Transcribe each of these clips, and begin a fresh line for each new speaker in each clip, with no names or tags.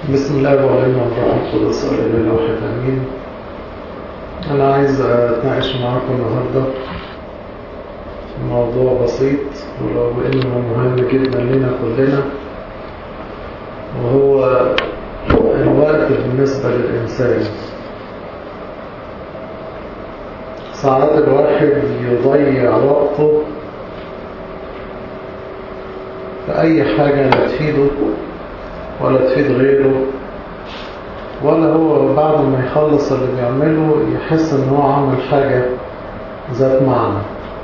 بسم الله والابن والروح القدس والابن الواحد امين انا عايز اتناقش معاكم النهارده موضوع بسيط ولو انه مهم جدا لنا كلنا وهو الوقت بالنسبه للانسان ساعات الواحد يضيع وقته في اي حاجه لا تفيده ولا تفيد غيره ولا هو بعد ما يخلص اللي بيعمله يحس ان هو عمل حاجة ذات معنى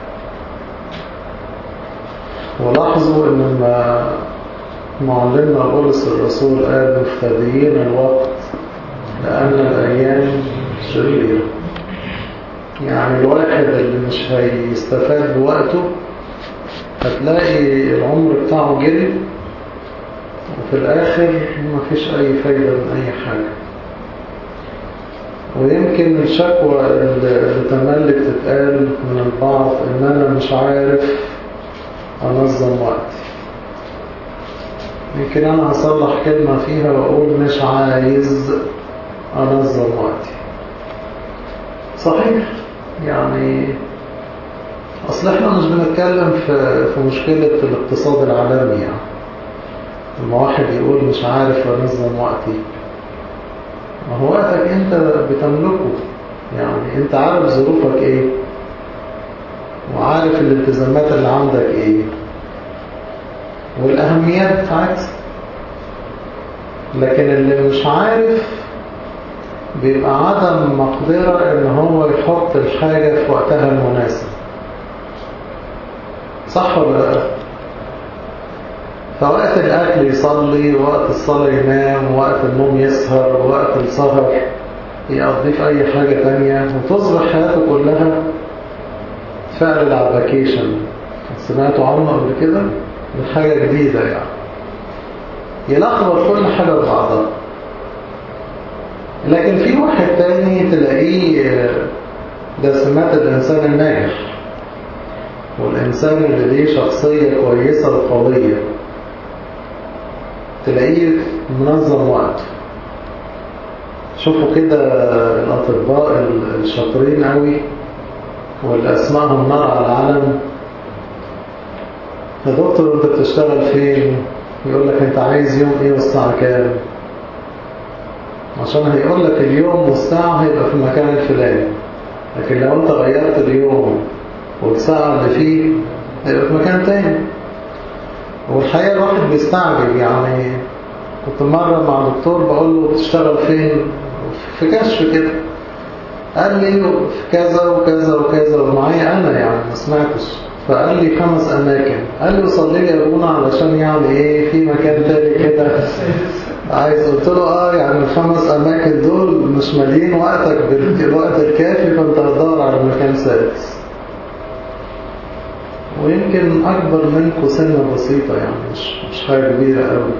ولاحظوا ان ما معلمنا بولس الرسول قال مفتديين الوقت لأن الأيام شريرة يعني الواحد اللي مش هيستفاد بوقته هتلاقي العمر بتاعه جري وفي الآخر مفيش أي فايدة من أي حاجة ويمكن الشكوى اللي تملك تتقال من البعض إن أنا مش عارف أنظم وقتي يمكن أنا هصلح كلمة فيها وأقول مش عايز أنظم وقتي صحيح يعني أصل إحنا مش بنتكلم في, في مشكلة الاقتصاد العالمي يعني لما واحد يقول مش عارف انظم وقتي ما هو وقتك انت بتملكه يعني انت عارف ظروفك ايه وعارف الالتزامات اللي عندك ايه والاهميات بتاعتها لكن اللي مش عارف بيبقى عدم مقدرة ان هو يحط الحاجة في وقتها المناسب صح ولا لا فوقت الأكل يصلي وقت الصلاة ينام وقت النوم يسهر وقت السهر يقضي في أي حاجة تانية وتصبح حياته كلها فعل العباكيشن سمعتوا عنه قبل كده من حاجة جديدة يعني يلخبط كل حاجة ببعضها لكن في واحد تاني تلاقيه ده سمات الإنسان الناجح والإنسان اللي ليه شخصية كويسة وقوية تلاقيه منظم وقته شوفوا كده الأطباء الشاطرين قوي واللي أسمائهم نار على العالم يا دكتور أنت بتشتغل فين؟ يقول لك أنت عايز يوم إيه والساعة كام؟ عشان هيقول لك اليوم والساعة هيبقى في المكان الفلاني لكن لو أنت غيرت اليوم والساعة اللي فيه هيبقى في مكان تاني والحقيقة الواحد بيستعجب يعني كنت مرة مع دكتور بقول له بتشتغل فين في كشف كده قال لي في كذا وكذا وكذا ومعايا أنا يعني ما سمعتش فقال لي خمس أماكن قال لي وصلي لي أبونا علشان يعني إيه في مكان تاني كده عايز قلت له اه يعني الخمس أماكن دول مش مالين وقتك بالوقت الكافي فأنت هتدور على مكان سادس ويمكن أكبر منكم سنة بسيطة يعني مش, مش حاجة كبيرة قوي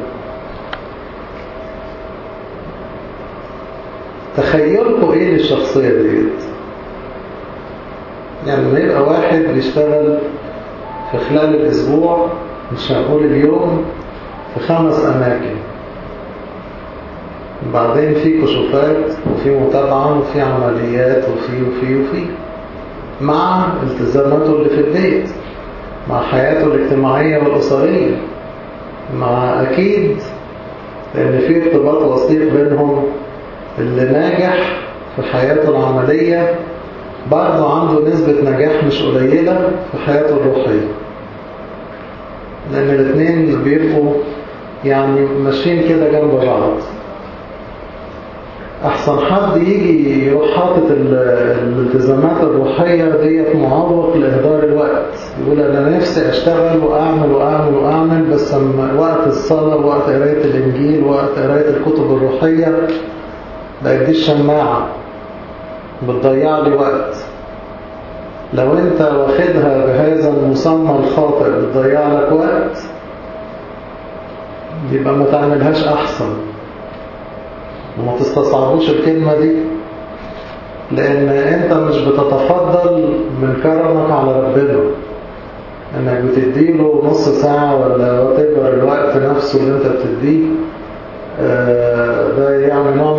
تخيلكم إيه للشخصية ديت يعني لما يبقى واحد بيشتغل في خلال الأسبوع مش هقول اليوم في خمس أماكن بعدين في كشوفات وفي متابعة وفي عمليات وفي وفي وفي مع التزاماته اللي في البيت مع حياته الاجتماعية والأسرية مع أكيد لأن في ارتباط وثيق بينهم اللي ناجح في حياته العملية برضه عنده نسبة نجاح مش قليلة في حياته الروحية لأن الاثنين بيبقوا يعني ماشيين كده جنب بعض أحسن حد يجي يروح حاطط الالتزامات الروحية ديت معوق لإهدار الوقت يقول أنا نفسي أشتغل وأعمل وأعمل وأعمل بس وقت الصلاة وقت قراية الإنجيل وقت قراية الكتب الروحية بقت دي الشماعة بتضيع لي وقت لو أنت واخدها بهذا المسمى الخاطئ بتضيع لك وقت يبقى ما تعملهاش أحسن وما تستصعبوش الكلمة دي لأن أنت مش بتتفضل من كرمك على ربنا انك بتديله نص ساعة ولا وتكبر الوقت نفسه اللي انت بتديه آه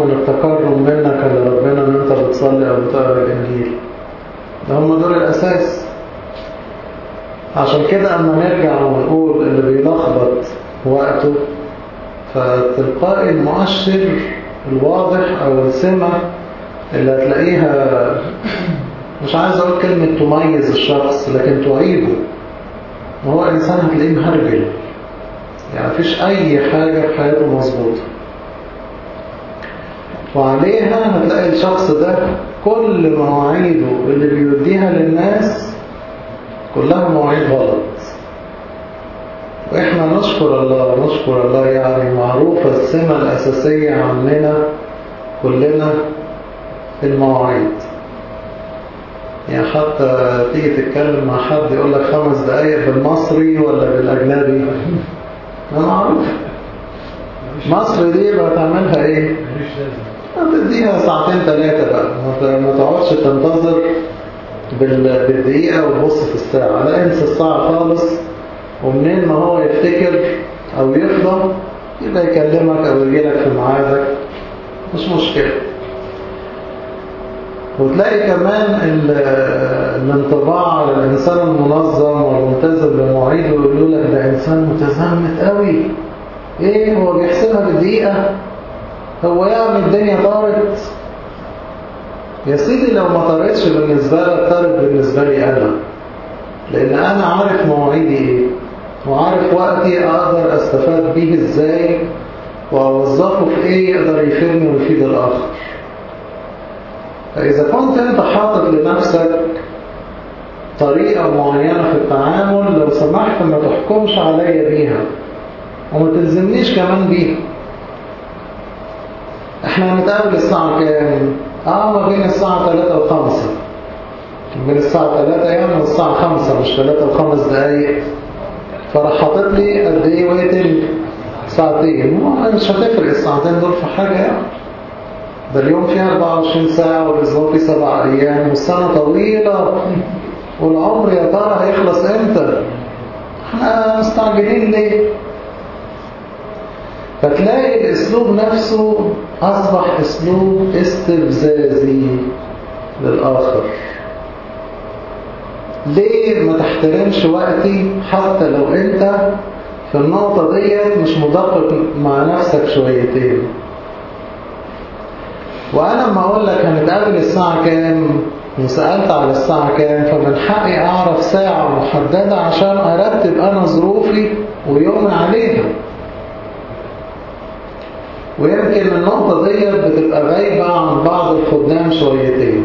من التكرم منك لربنا ان انت بتصلي او بتقرا الانجيل ده هم دول الاساس عشان كده اما نرجع ونقول اللي بيلخبط وقته فتلقائي المؤشر الواضح او السمة اللي هتلاقيها مش عايز اقول كلمة تميز الشخص لكن تعيبه وهو انسان هتلاقيه مهرجل يعني مفيش اي حاجة في حياته مظبوطة وعليها هتلاقي الشخص ده كل مواعيده اللي بيوديها للناس كلها مواعيد غلط واحنا نشكر الله نشكر الله يعني معروفة السمة الأساسية عننا كلنا في المواعيد يعني حتى تيجي تتكلم مع حد يقول لك خمس دقايق بالمصري ولا بالأجنبي ده معروف مصر دي بقى تعملها ايه
ملوش لازمة
تديها ساعتين ثلاثة بقى ما ت- ما تقعدش تنتظر بال- بالدقيقة وتبص في الساعة لا انسى الساعة خالص ومنين ما هو يفتكر او يفضى يبقى يكلمك او يجيلك في ميعادك مش مشكلة وتلاقي كمان ال- الانطباع على الإنسان المنظم والملتزم بمواعيده يقولوا لك ده إنسان متزمت قوي إيه هو بيحسبها بالدقيقة هو يعني الدنيا طارت يا سيدي لو ما طارتش بالنسبة لك طارت بالنسبة لي أنا لأن أنا عارف مواعيدي إيه وعارف وقتي أقدر أستفاد بيه إزاي وأوظفه في إيه يقدر يفيدني ويفيد الآخر فإذا كنت أنت حاطط لنفسك طريقة معينة في التعامل لو سمحت ما تحكمش عليا بيها وما تلزمنيش كمان بيها احنا هنتقابل الساعة كام؟ اه ما بين الساعة 3 و 5 بين الساعة 3 يعني والساعة 5 مش 3 و 5 دقايق فراح حاطط لي قد ايه ويتنج ساعتين مش هتفرق الساعتين دول في حاجة يعني ده اليوم فيه 24 ساعة والأسبوع فيه سبع أيام والسنة طويلة والعمر يا ترى هيخلص امتى احنا مستعجلين ليه فتلاقي الاسلوب نفسه اصبح اسلوب استفزازي للاخر ليه ما تحترمش وقتي حتى لو انت في النقطة ديت مش مدقق مع نفسك شويتين وانا لما اقول لك هنتقابل الساعة كام وسألت على الساعة كام فمن حقي اعرف ساعة محددة عشان ارتب انا ظروفي ويومي عليها ويمكن النقطة دي بتبقى غايبة عن بعض الخدام شويتين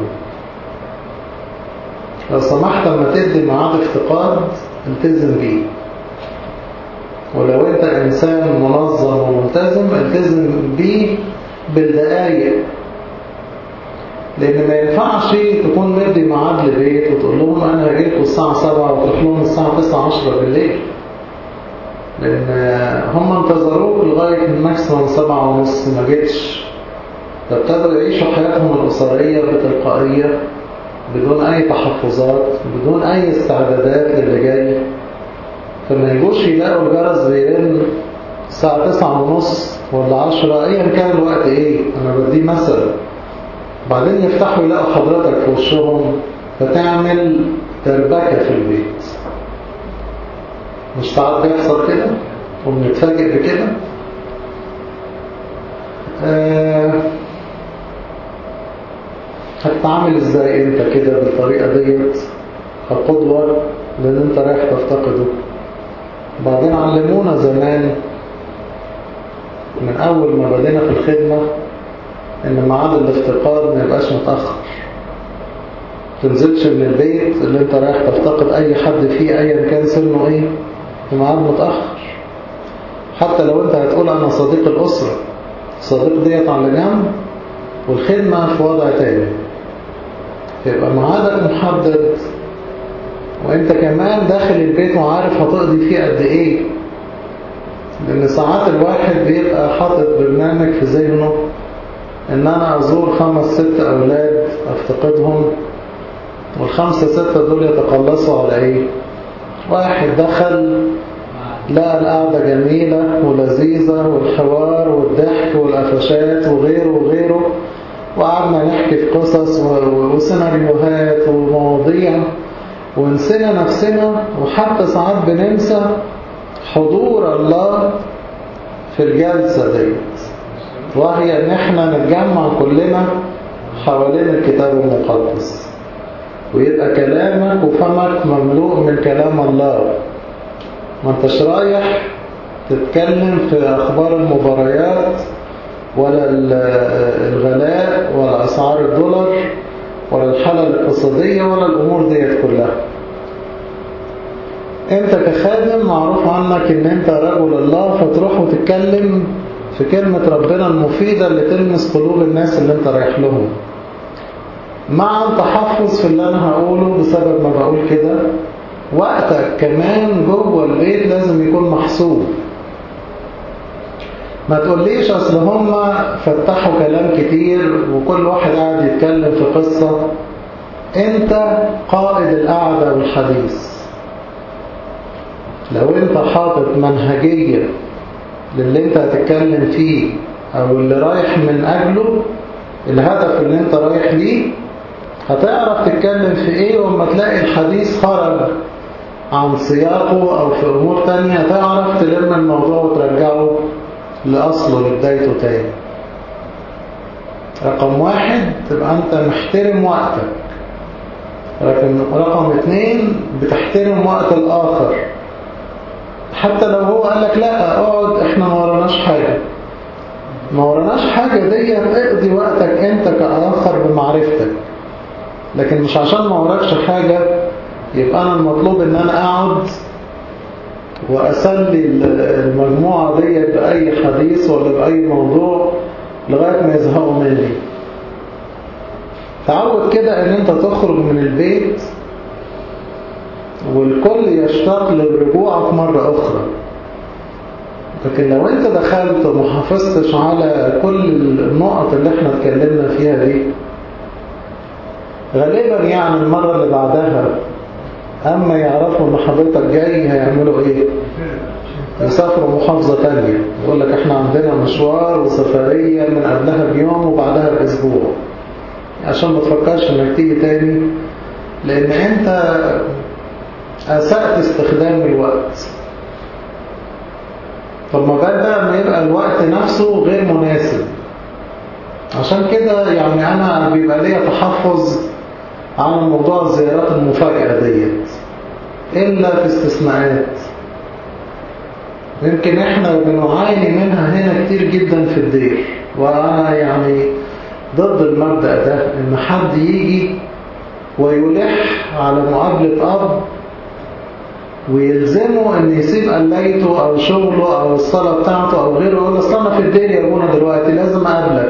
لو سمحت لما تدي ميعاد افتقاد التزم بيه ولو انت انسان منظم وملتزم التزم بيه بالدقايق لان ما ينفعش تكون مدي ميعاد لبيت وتقول لهم انا هجيلكوا الساعة 7 وتروح لهم الساعة 9 10 بالليل لأن هم انتظروك لغاية الماكسيموم سبعة ونص ما جيتش فابتدوا يعيشوا حياتهم الأسرية بتلقائية بدون أي تحفظات بدون أي استعدادات للي جاي فما يجوش يلاقوا الجرس بيرن الساعة تسعة ونص ولا عشرة أيا كان الوقت إيه أنا بديه مثل بعدين يفتحوا يلاقوا حضرتك في وشهم فتعمل تربكة في البيت مش ساعات بيحصل كده وبنتفاجئ بكده آه هتتعامل ازاي انت كده بالطريقة ديت كقدوة لان انت رايح تفتقده بعدين علمونا زمان من اول ما بدينا في الخدمة ان ميعاد الافتقاد ما يبقاش متأخر تنزلش من البيت اللي انت رايح تفتقد اي حد فيه ايا كان سنه ايه في ميعاد متأخر حتى لو انت هتقول انا صديق الاسرة صديق ديت على جنب والخدمة في وضع تاني يبقى ميعادك محدد وانت كمان داخل البيت وعارف هتقضي فيه قد ايه لان ساعات الواحد بيبقى حاطط برنامج في ذهنه ان انا ازور خمس ست اولاد افتقدهم والخمسة ستة دول يتقلصوا على ايه واحد دخل لا القعدة جميلة ولذيذة والحوار والضحك والقفشات وغيره وغيره وقعدنا نحكي في قصص وسيناريوهات ومواضيع ونسينا نفسنا وحتى ساعات بننسى حضور الله في الجلسة ديت وهي ان احنا نتجمع كلنا حوالين الكتاب المقدس ويبقى كلامك وفمك مملوء من كلام الله ما انتش رايح تتكلم في اخبار المباريات ولا الغلاء ولا اسعار الدولار ولا الحالة الاقتصادية ولا الامور ديت كلها انت كخادم معروف عنك ان انت رجل الله فتروح وتتكلم في كلمة ربنا المفيدة اللي تلمس قلوب الناس اللي انت رايح لهم مع التحفظ في اللي انا هقوله بسبب ما بقول كده وقتك كمان جوه البيت لازم يكون محسوب ما تقوليش اصل هم فتحوا كلام كتير وكل واحد قاعد يتكلم في قصة انت قائد القعدة والحديث لو انت حاطط منهجية للي انت هتتكلم فيه او اللي رايح من اجله الهدف اللي انت رايح ليه هتعرف تتكلم في ايه وما تلاقي الحديث خرج عن سياقه او في امور تانية تعرف تلم الموضوع وترجعه لأصله لبدايته تاني رقم واحد تبقى انت محترم وقتك لكن رقم اتنين بتحترم وقت الآخر حتى لو هو قال لك لا اقعد احنا ما وراناش حاجة ما وراناش حاجة دي اقضي وقتك انت كآخر بمعرفتك لكن مش عشان ما وراكش حاجة يبقى انا المطلوب ان انا اقعد واسلي المجموعة دي بأي حديث ولا بأي موضوع لغاية ما يزهقوا مني تعود كده ان انت تخرج من البيت والكل يشتاق للرجوع مرة أخرى لكن لو انت دخلت وما حافظتش على كل النقط اللي احنا اتكلمنا فيها دي غالبا يعني المرة اللي بعدها اما يعرفوا ان حضرتك جاي هيعملوا ايه يسافروا محافظة تانية يقول لك احنا عندنا مشوار وسفرية من قبلها بيوم وبعدها باسبوع عشان ما تفكرش انك تيجي تاني لان انت أسأت استخدام الوقت طب ما بقى ما يبقى الوقت نفسه غير مناسب عشان كده يعني أنا بيبقى ليا تحفظ على موضوع الزيارات المفاجئة ديت إلا في استثناءات يمكن احنا بنعاني منها هنا كتير جدا في الدير وأنا يعني ضد المبدأ ده إن حد يجي ويلح على مقابلة أب ويلزمه ان يسيب قلايته او شغله او الصلاة بتاعته او غيره يقول اصل انا في الدير يا ابونا دلوقتي لازم اقابلك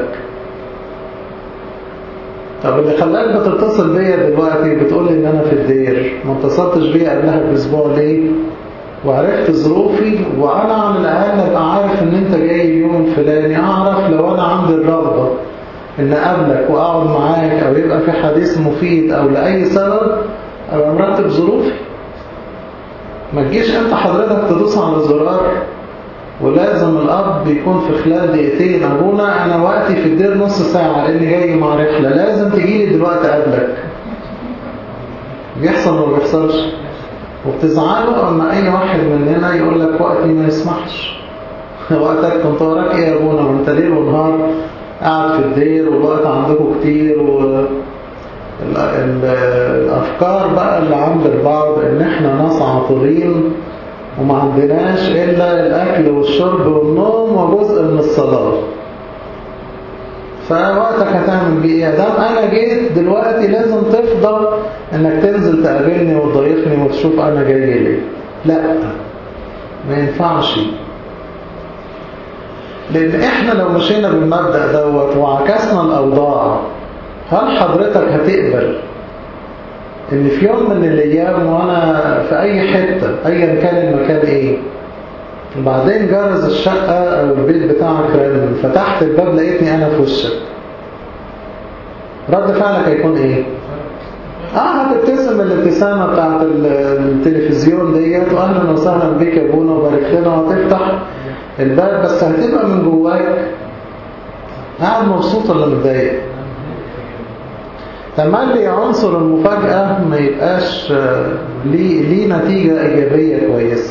طب اللي خلاك بتتصل بيا دلوقتي بتقول لي ان انا في الدير ما اتصلتش بيا قبلها باسبوع ليه وعرفت ظروفي وانا عن الاقل ابقى عارف ان انت جاي اليوم الفلاني اعرف لو انا عندي الرغبة ان اقابلك واقعد معاك او يبقى في حديث مفيد او لاي سبب ابقى مرتب ظروفي ما تجيش انت حضرتك تدوس على زرار ولازم الاب يكون في خلال دقيقتين ابونا انا وقتي في الدير نص ساعة لاني جاي مع رحلة لازم تجيلي دلوقتي قبلك بيحصل ولا بيحصلش وبتزعلوا اما اي واحد مننا يقول لك وقتي ما يسمحش وقتك كنت وراك ايه يا ابونا ما انت ليل ونهار قاعد في الدير والوقت عندكم كتير و الأفكار بقى اللي عند البعض إن إحنا ناس عاطلين وما عندناش إلا الأكل والشرب والنوم وجزء من الصلاة فوقتك هتعمل بيه ايه دام أنا جيت دلوقتي لازم تفضل إنك تنزل تقابلني وتضيفني وتشوف أنا جاي ليه لا ما ينفعش لأن إحنا لو مشينا بالمبدأ دوت وعكسنا الأوضاع هل حضرتك هتقبل ان في يوم من الايام وانا في اي حتة ايا كان المكان ايه وبعدين جرز الشقة او البيت بتاعك رن فتحت الباب لقيتني انا في وشك رد فعلك هيكون ايه اه هتبتسم الابتسامة بتاعت التلفزيون ديت واهلا وسهلا بك يا ابونا وبارك لنا وهتفتح الباب بس هتبقى من جواك قاعد مبسوط ولا متضايق تملي عنصر المفاجأة ما يبقاش ليه, ليه نتيجة إيجابية كويسة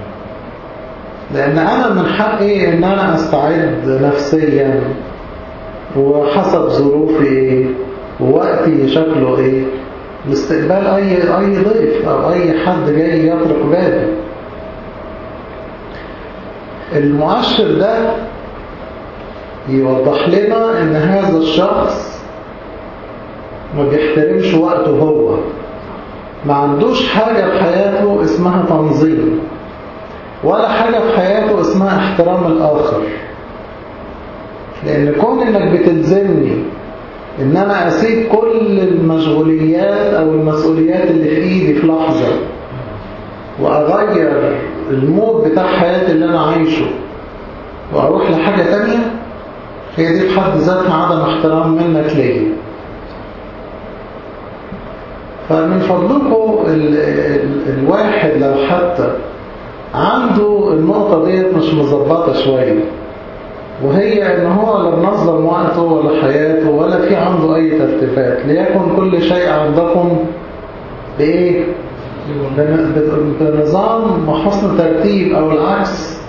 لأن أنا من حقي إن أنا أستعد نفسيا وحسب ظروفي إيه ووقتي شكله إيه لاستقبال أي, أي ضيف أو أي حد جاي يطرق بابي المؤشر ده يوضح لنا ان هذا الشخص ما بيحترمش وقته هو ما عندوش حاجة في حياته اسمها تنظيم ولا حاجة في حياته اسمها احترام الآخر لأن كون انك بتلزمني ان انا اسيب كل المشغوليات او المسؤوليات اللي في ايدي في لحظة واغير المود بتاع حياتي اللي انا عايشه واروح لحاجة تانية هي دي في حد ذاتها عدم احترام منك ليا فمن فضلكم ال ال الواحد لو حتى عنده النقطة ديت مش مظبطة شوية وهي ان هو لا منظم وقته ولا حياته ولا في عنده اي ترتيبات ليكن كل شيء عندكم بايه بنظام وحسن ترتيب او العكس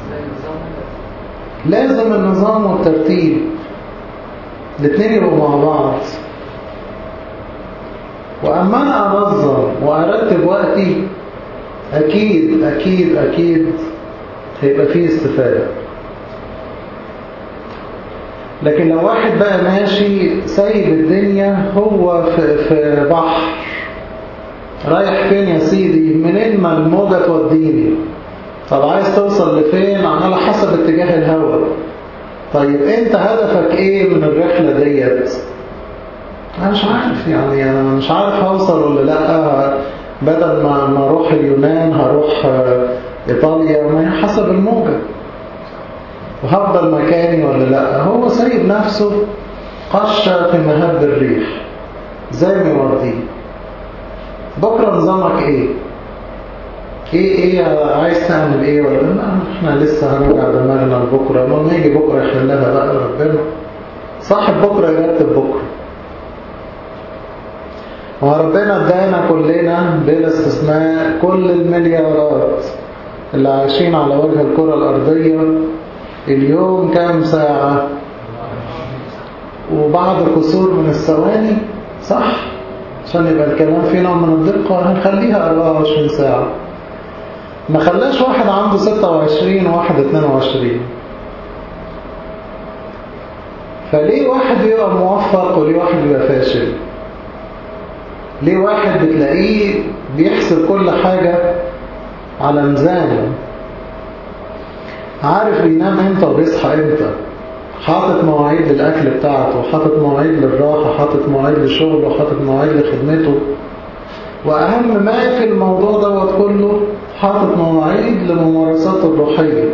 لازم النظام والترتيب الاثنين يبقوا مع بعض واما انا انظم وارتب وقتي اكيد اكيد اكيد هيبقى فيه استفاده لكن لو واحد بقى ماشي سايب الدنيا هو في, في بحر رايح فين يا سيدي منين ما الموجة توديني طب عايز توصل لفين على حسب اتجاه الهواء طيب انت هدفك ايه من الرحلة ديت انا مش عارف يعني انا مش عارف هوصل ولا لا بدل ما ما اروح اليونان هروح ايطاليا ما حسب الموجة وهفضل مكاني ولا لا هو سايب نفسه قشة في مهب الريح زي ما يورديه بكرة نظامك ايه ايه ايه عايز تعمل ايه ولا لا احنا لسه هنرجع دماغنا لبكرة لما يجي بكرة يحلها بقى ربنا صاحب بكرة يرتب بكرة وربنا ادانا كلنا بلا استثناء كل المليارات اللي عايشين على وجه الكرة الأرضية اليوم كام ساعة وبعد كسور من الثواني صح عشان يبقى الكلام فيه نوع من الدقة هنخليها 24 ساعة ما خلاش واحد عنده 26 وواحد 22 فليه واحد بيبقى موفق وليه واحد بيبقى فاشل ليه واحد بتلاقيه بيحسب كل حاجة على ميزانه عارف بينام امتى وبيصحى امتى حاطط مواعيد للأكل بتاعته حاطط مواعيد للراحة حاطط مواعيد لشغله حاطط مواعيد لخدمته وأهم ما في الموضوع دوت كله حاطط مواعيد لممارساته الروحية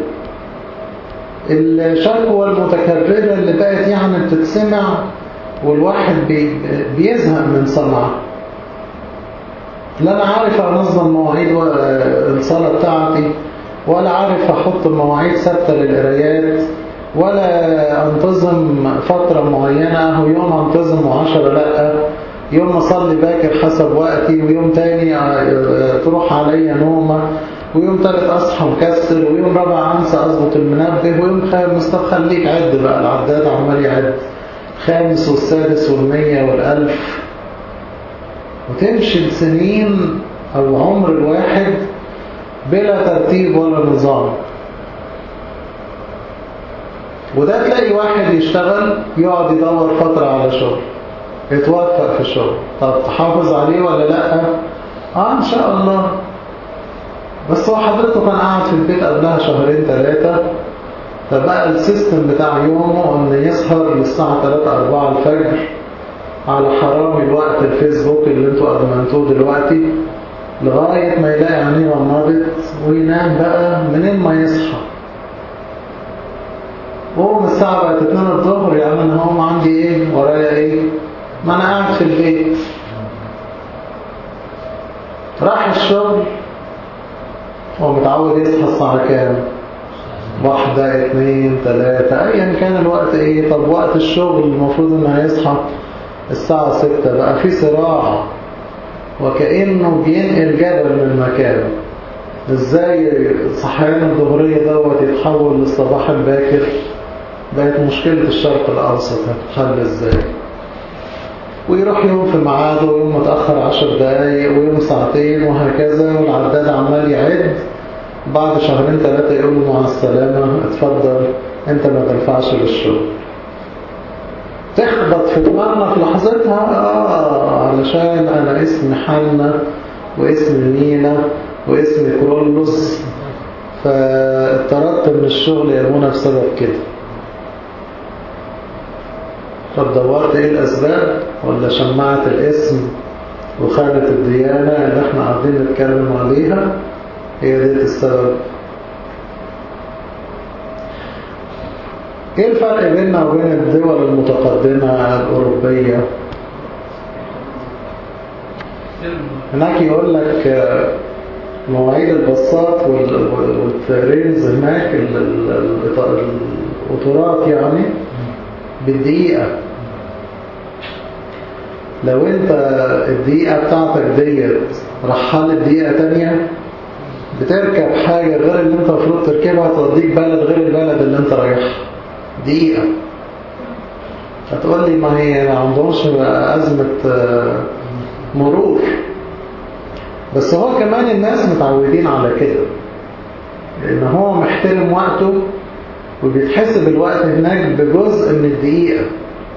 الشكوى المتكررة اللي بقت يعني بتتسمع والواحد بي بيزهق من سمعها لا أنا عارف أنظم مواعيد الصلاة بتاعتي ولا عارف أحط مواعيد ثابتة للقرايات ولا أنتظم فترة معينة ويوم أنتظم وعشرة لأ يوم أصلي باكر حسب وقتي ويوم تاني تروح عليا نومة ويوم تالت أصحى مكسر ويوم رابع أنسى أظبط المنبه ويوم خامس طب خليك عد بقى العداد عمال يعد خامس والسادس والمية والألف وتمشي السنين أو عمر الواحد بلا ترتيب ولا نظام وده تلاقي واحد يشتغل يقعد يدور فترة على شغل يتوفق في الشغل طب تحافظ عليه ولا لا اه ان شاء الله بس هو حضرته كان قاعد في البيت قبلها شهرين ثلاثة فبقى السيستم بتاع يومه ان يسهر للساعة 3 4 الفجر على حرام الوقت الفيسبوك اللي انتوا ادمنتوه دلوقتي لغاية ما يلاقي عينيه غمضت وينام بقى منين ما يصحى وهو من الساعة بقت 2 الظهر يعني انا هقوم عندي ايه ورايا ايه ما انا قاعد في البيت متعود يصحى الساعة كام واحدة اتنين تلاتة ايا كان الوقت ايه طب وقت الشغل المفروض انه هيصحى الساعة ستة بقى في صراع وكأنه بينقل جبل من مكانه ازاي صحيان الظهرية دوت يتحول للصباح الباكر بقت مشكلة الشرق الأوسط هتتحل ازاي ويروح يوم في ميعاده ويوم متأخر عشر دقايق ويوم ساعتين وهكذا والعداد عمال يعد بعد شهرين ثلاثة يقولوا مع السلامة اتفضل انت ما تنفعش للشغل تخبط في دماغنا في لحظتها آه علشان أنا اسمي حنا واسم مينا واسم كرولوس فاتطردت من الشغل يا منى بسبب كده طب دورت ايه الاسباب ولا شمعت الاسم وخانة الديانة اللي احنا قاعدين نتكلم عليها هي دي السبب ايه الفرق بيننا وبين الدول المتقدمة الأوروبية هناك يقول لك مواعيد الباصات والترينز هناك القطارات يعني بالدقيقة لو انت الدقيقة بتاعتك ديت رحلت دقيقة تانية بتركب حاجة غير اللي انت المفروض تركبها توديك بلد غير البلد اللي انت رايحها دقيقة هتقول لي ما هي ما عندهمش أزمة مرور بس هو كمان الناس متعودين على كده لأن هو محترم وقته وبيتحسب الوقت هناك بجزء من الدقيقة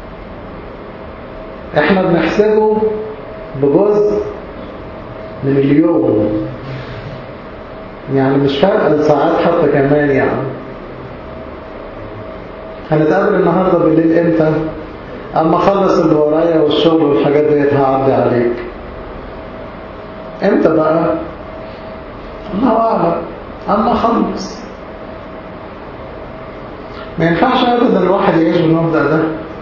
احنا بنحسبه بجزء من اليوم يعني مش فرق الساعات حتى كمان يعني هنتقابل النهاردة بالليل امتى اما اخلص اللي ورايا والشغل والحاجات ديت هعدي عليك امتى بقى الله اعلم اما اخلص ما ينفعش ابدا الواحد يعيش بالمبدأ ده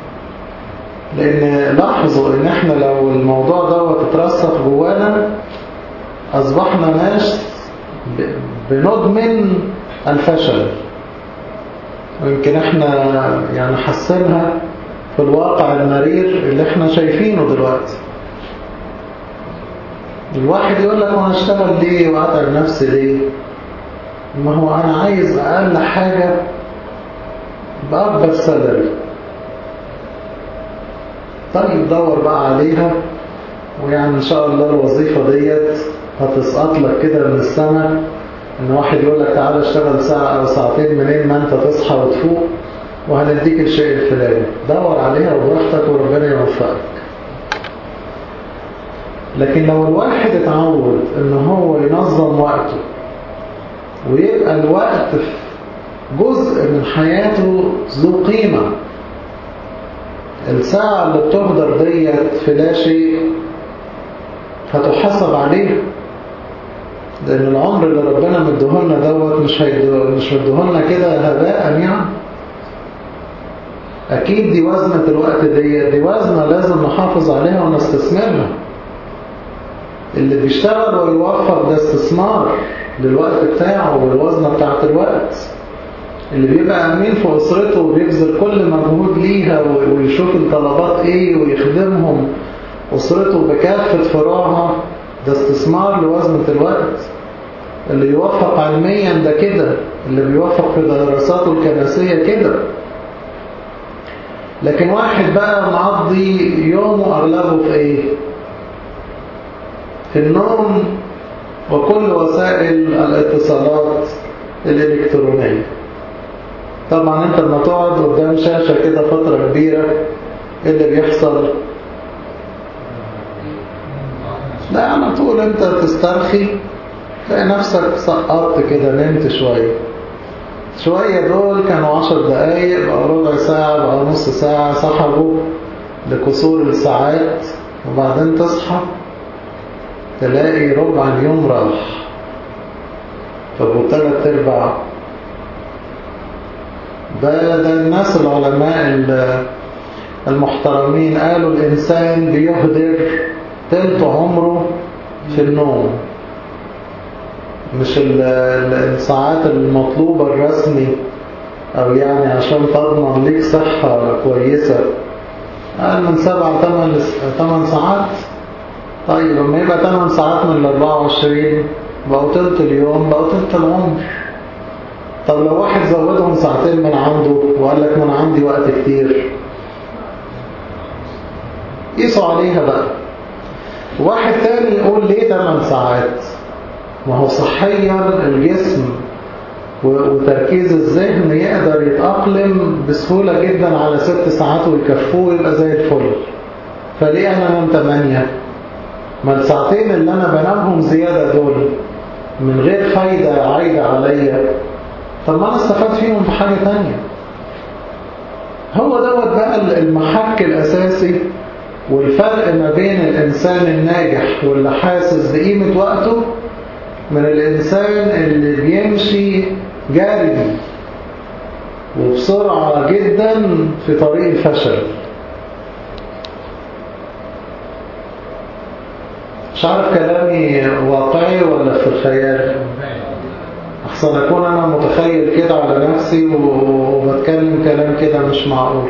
لان لاحظوا ان احنا لو الموضوع دوت اترسخ جوانا اصبحنا ناس بندمن الفشل ويمكن احنا يعني حسنها في الواقع المرير اللي احنا شايفينه دلوقتي الواحد يقول لك وانا اشتغل ليه واتعب نفسي ليه ما هو انا عايز اقل حاجة بأكبر سالري طيب دور بقى عليها ويعني ان شاء الله الوظيفة ديت هتسقط لك كده من السماء ان واحد يقول لك تعالى اشتغل ساعة او ساعتين منين ما انت تصحى وتفوق وهنديك الشيء الفلاني دور عليها وبراحتك وربنا يوفقك لكن لو الواحد اتعود ان هو ينظم وقته ويبقى الوقت جزء من حياته ذو قيمة الساعة اللي بتهدر ديت في لا شيء هتحسب عليها لأن العمر اللي ربنا مديهولنا دوت مش مش مديهولنا كده هباء يعني أكيد دي وزنة الوقت دي دي وزنة لازم نحافظ عليها ونستثمرها اللي بيشتغل ويوفر ده استثمار للوقت بتاعه والوزنة بتاعت الوقت اللي بيبقى أمين في أسرته وبيبذل كل مجهود ليها ويشوف الطلبات إيه ويخدمهم أسرته بكافة فراغها ده استثمار لوزنة الوقت اللي يوفق علميا ده كده اللي بيوفق في دراساته الكنسية كده لكن واحد بقى معضي يومه أغلبه في إيه في النوم وكل وسائل الاتصالات الإلكترونية طبعا انت لما تقعد قدام شاشة كده فترة كبيرة ايه اللي بيحصل لا على طول انت تسترخي تلاقي نفسك سقطت كده نمت شوية شوية دول كانوا عشر دقايق بقى ربع ساعة بقى نص ساعة سحبوا لكسور الساعات وبعدين تصحى تلاقي ربع اليوم راح طب وثلاث ارباع ده ده الناس العلماء المحترمين قالوا الإنسان بيهدر تلت عمره في النوم مش ال- ال- الساعات المطلوبة الرسمي أو يعني عشان تضمن ليك صحة كويسة أقل من سبعة تمن تمن ساعات طيب لما يبقى تمن ساعات من الأربعة وعشرين بقوا تلت اليوم بقوا تلت العمر طب لو واحد زودهم ساعتين من عنده وقال لك من عندي وقت كتير قيسوا عليها بقى واحد تاني يقول ليه 8 ساعات ما هو صحيا الجسم و- وتركيز الذهن يقدر يتأقلم بسهولة جدا على ست ساعات ويكفوه يبقى زي الفل فليه أنا أنام 8 ما الساعتين اللي أنا بنامهم زيادة دول من غير فايدة عايدة عليا طب ما أنا استفاد فيهم بحاجة تانية هو دوت بقى المحك الأساسي والفرق ما بين الإنسان الناجح واللي حاسس بقيمة وقته من الإنسان اللي بيمشي جاري وبسرعة جدا في طريق الفشل مش عارف كلامي واقعي ولا في الخيال أحسن أكون أنا متخيل كده على نفسي وبتكلم كلام كده مش معقول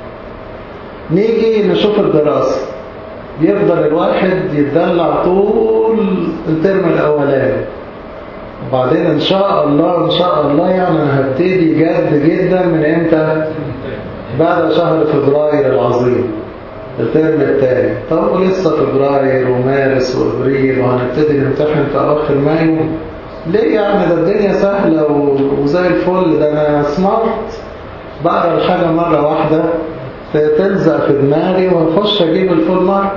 نيجي نشوف الدراسة يفضل الواحد يتدلع طول الترم الأولاني وبعدين إن شاء الله إن شاء الله يعني أنا هبتدي جد جدا من إمتى؟ بعد شهر فبراير العظيم الترم الثاني طب ولسه فبراير ومارس وابريل وهنبتدي نمتحن في اواخر مايو ليه يعني ده الدنيا سهلة و- وزي الفل ده انا سمارت بقرا الحاجة مرة واحدة ت- تلزق في دماغي وهخش اجيب الفول مارك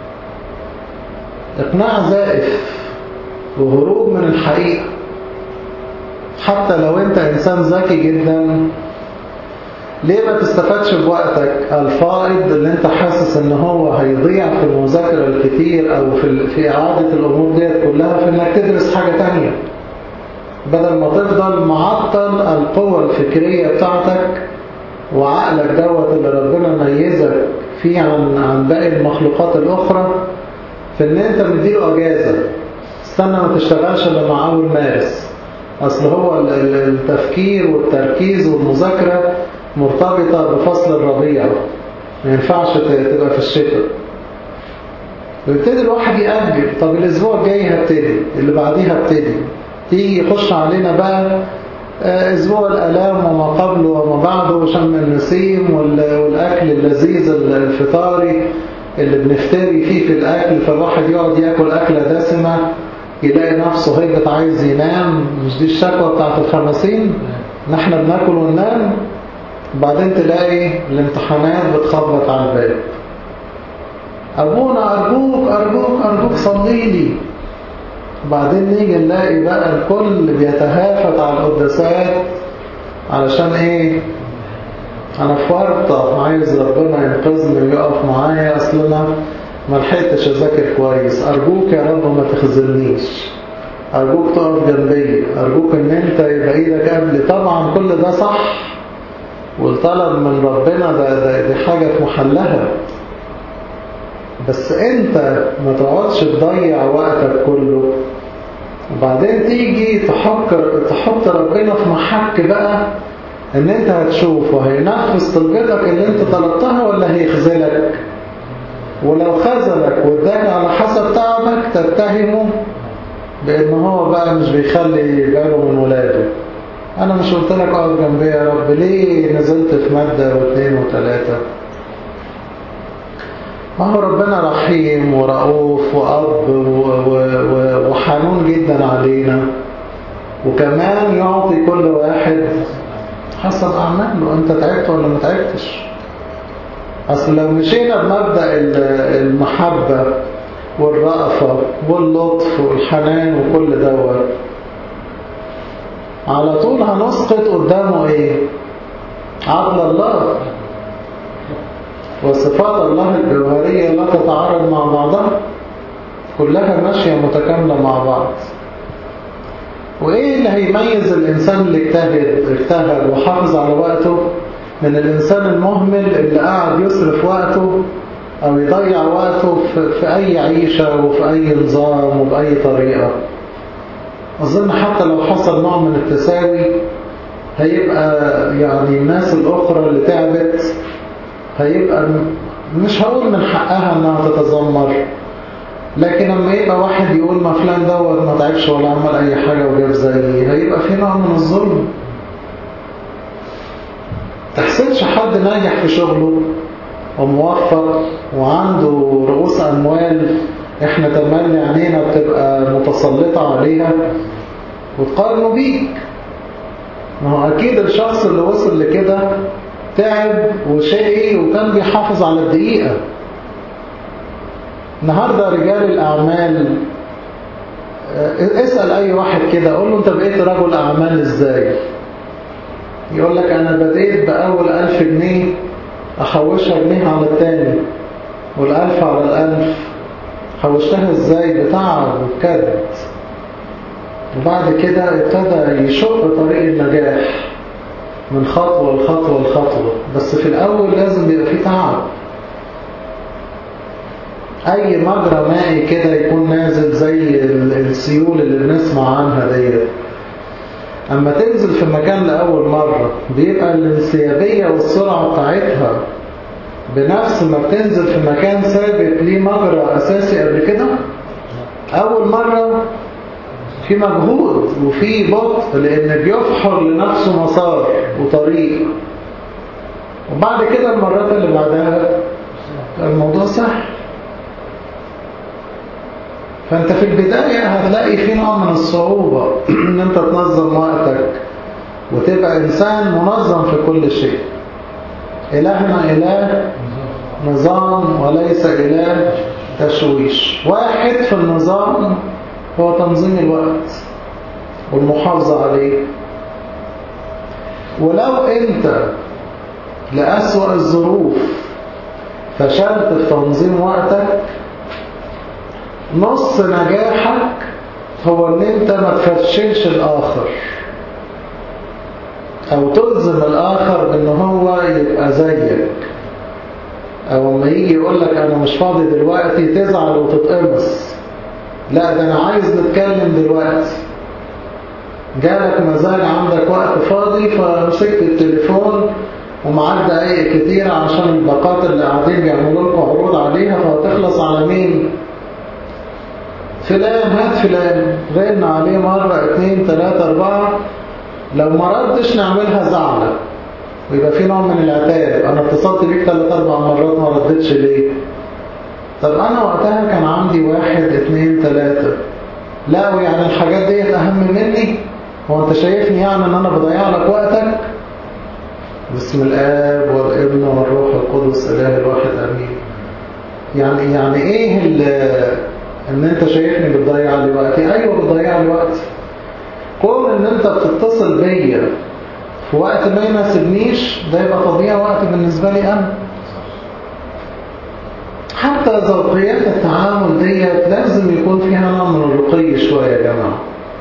اقناع زائف وهروب من الحقيقة حتى لو انت انسان ذكي جدا ليه ما تستفادش بوقتك الفائض اللي انت حاسس ان هو هيضيع في المذاكرة الكتير او في, في اعادة الامور ديت كلها في انك تدرس حاجة تانية بدل ما تفضل معطل القوة الفكرية بتاعتك وعقلك دوت اللي ربنا ميزك فيه عن, عن باقي المخلوقات الاخرى في ان انت مديله اجازة استنى ما تشتغلش الا مع اول مارس اصل هو ال- ال- التفكير والتركيز والمذاكرة مرتبطة بفصل الربيع ما ينفعش ت- تبقى في الشتاء ويبتدي الواحد يأجل طب الأسبوع الجاي هبتدي اللي بعديه هبتدي تيجي يخش علينا بقى آه، أسبوع الألام وما قبله وما بعده وشم النسيم وال- والأكل اللذيذ الفطاري اللي بنفتري فيه في الأكل فالواحد يقعد يأكل أكلة دسمة يلاقي نفسه هيبت عايز ينام مش دي الشكوى بتاعت الخمسين نحن بناكل وننام بعدين تلاقي الامتحانات بتخبط على الباب أبونا أرجوك أرجوك أرجوك صلي لي بعدين نيجي نلاقي بقى الكل بيتهافت على القداسات علشان ايه انا في ورطة عايز ربنا ينقذني ويقف معايا اصل انا ما لحقتش اذاكر كويس ارجوك يا رب ما تخذلنيش ارجوك تقف جنبي ارجوك ان انت يبقى ايدك قبلي طبعا كل ده صح والطلب من ربنا ده, ده دي حاجة في محلها بس انت ما تقعدش تضيع وقتك كله وبعدين تيجي تحط تحط ربنا في محك بقى ان انت هتشوف وهينفذ طلبتك اللي انت طلبتها ولا هيخذلك ولو خذلك واداك على حسب تعبك تتهمه بان هو بقى مش بيخلي باله من ولاده انا مش قلت لك اقف جنبي يا رب ليه نزلت في مادة واثنين وثلاثة ما هو ربنا رحيم ورؤوف وأب و- و- و- وحنون جدا علينا وكمان يعطي كل واحد حسب أعماله أنت تعبت ولا ما تعبتش أصل لو مشينا بمبدأ ال- المحبة والرأفة واللطف والحنان وكل دوت على طول هنسقط قدامه ايه عدل الله وصفات الله الجوهرية لا تتعارض مع بعضها كلها ماشية متكاملة مع بعض وإيه اللي هيميز الإنسان اللي اجتهد اجتهد وحافظ على وقته من الإنسان المهمل اللي قاعد يصرف وقته أو يضيع وقته في, في أي عيشة وفي أي نظام وبأي طريقة أظن حتى لو حصل نوع من التساوي هيبقى يعني الناس الأخرى اللي تعبت هيبقى مش هقول من حقها انها تتذمر لكن لما يبقى واحد يقول ما فلان دوت ما تعبش ولا عمل اي حاجة وجاب زيي هيبقى في نوع من الظلم تحسنش حد ناجح في شغله وموفق وعنده رؤوس اموال احنا تملي عينينا بتبقى متسلطة عليها وتقارنوا بيك ما هو اكيد الشخص اللي وصل لكده تعب وشقي وكان بيحافظ على الدقيقة النهاردة رجال الأعمال اسأل أي واحد كده قول له أنت بقيت رجل أعمال إزاي يقول لك أنا بديت بأول ألف جنيه أحوشها جنيه على التاني والألف على الألف حوشتها إزاي بتعب وبكد وبعد كده ابتدى يشق طريق النجاح من خطوة لخطوة لخطوة بس في الأول لازم يبقى فيه تعب أي مجرى مائي كده يكون نازل زي السيول اللي بنسمع عنها ديت أما تنزل في مكان لأول مرة بيبقى الانسيابية والسرعة بتاعتها بنفس ما بتنزل في مكان ثابت ليه مجرى أساسي قبل كده أول مرة في مجهود وفي بطء لأن بيفحر لنفسه مسار وطريق وبعد كده المرات اللي بعدها الموضوع سهل فانت في البداية هتلاقي في نوع من الصعوبة ان انت تنظم وقتك وتبقى انسان منظم في كل شيء الهنا اله نظام وليس اله تشويش واحد في النظام هو تنظيم الوقت والمحافظة عليه ولو انت لأسوأ الظروف فشلت في تنظيم وقتك نص نجاحك هو ان انت ما تفشلش الاخر او تلزم الاخر ان هو يبقى زيك او لما يجي يقول لك انا مش فاضي دلوقتي تزعل وتتقمص لا ده انا عايز نتكلم دلوقتي جالك مزاج عندك وقت فاضي فمسكت التليفون ومعاك دقايق كتيرة عشان الباقات اللي قاعدين بيعملوا لكم عروض عليها فهتخلص على مين؟ فلان هات فلان غيرنا عليه مرة اتنين تلاتة اربعة لو ما ردش نعملها زعلة ويبقى في نوع من العتاب انا اتصلت بيك تلات اربع مرات ما ردتش ليه طب انا وقتها كان عندي واحد اتنين تلاتة لا ويعني الحاجات دي اهم مني هو انت شايفني يعني ان انا بضيع لك وقتك بسم الاب والابن والروح القدس اله الواحد امين يعني يعني ايه ان انت شايفني بتضيع لي وقتي ايوه بتضيع لي وقتي كون ان انت بتتصل بيا في وقت ما يناسبنيش ده يبقى تضييع وقت بالنسبه لي انا حتى ذوقيات التعامل ديت لازم يكون فيها نوع من الرقي شويه يا جماعه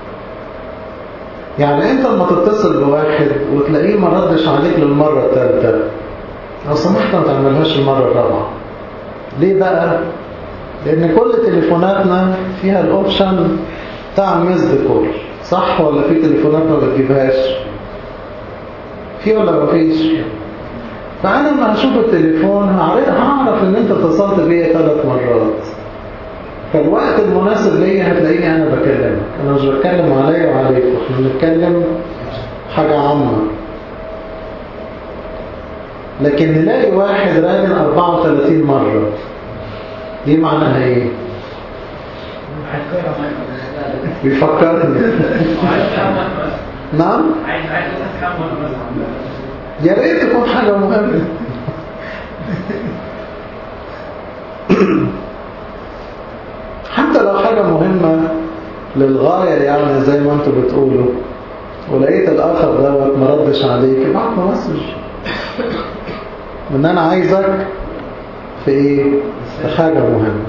يعني انت لما تتصل بواحد وتلاقيه ما ردش عليك للمره الثالثه لو سمحت ما تعملهاش المره الرابعه ليه بقى لان كل تليفوناتنا فيها الاوبشن بتاع ميزد كول صح ولا في تليفونات ما بتجيبهاش في ولا ما فيش فانا لما هشوف التليفون هعرف ان انت اتصلت بيا ثلاث مرات فالوقت المناسب ليا هتلاقيني انا بكلمك انا مش بتكلم عليا وعليك احنا بنتكلم حاجه عامه لكن نلاقي واحد رامن 34 مره دي معناها ايه بيفكرني نعم يا ريت تكون حاجة مهمة حتى لو حاجة مهمة للغاية يعني زي ما انتوا بتقولوا ولقيت الآخر دوت ما ردش عليك ابعت له مسج ان انا عايزك في ايه في حاجة مهمة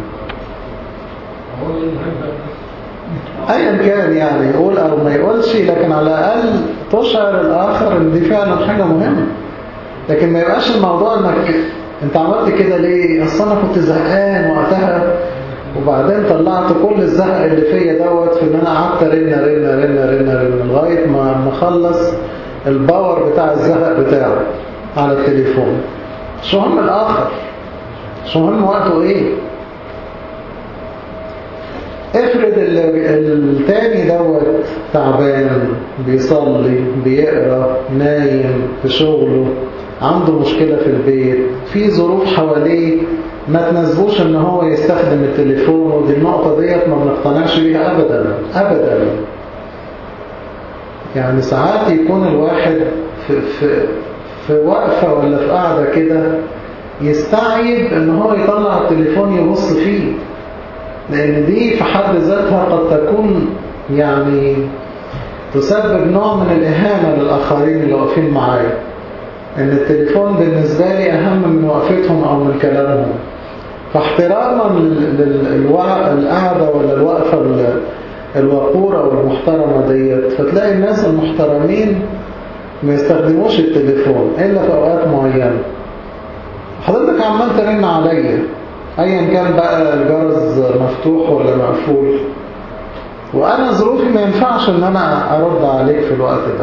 ايا كان يعني يقول او ما يقولش لكن على الاقل تشعر الاخر ان دي فعلا حاجة مهمة لكن ما يبقاش الموضوع انك انت عملت كده ليه اصل انا كنت زهقان وقتها وبعدين طلعت كل الزهق اللي فيا دوت في ان انا قعدت رن رن رن رن رن لغايه ما نخلص الباور بتاع الزهق بتاعه على التليفون مش مهم الاخر مش مهم وقته ايه افرض التاني دوت تعبان بيصلي بيقرا نايم في شغله عنده مشكلة في البيت في ظروف حواليه ما تناسبوش ان هو يستخدم التليفون ودي النقطة ديت ما بنقتنعش بيها ابدا ابدا يعني ساعات يكون الواحد في, في, في وقفة ولا في قاعدة كده يستعيب ان هو يطلع التليفون يبص فيه لان دي في حد ذاتها قد تكون يعني تسبب نوع من الاهانة للاخرين اللي واقفين معايا ان التليفون بالنسبة لي اهم من وقفتهم او من كلامهم فاحتراما للقعدة ولا الوقفة الوقورة والمحترمة ديت فتلاقي الناس المحترمين ما يستخدموش التليفون إلا في أوقات معينة حضرتك عمال ترن عليا أيا كان بقى الجرس مفتوح ولا مقفول وأنا ظروفي ما ينفعش إن أنا أرد عليك في الوقت ده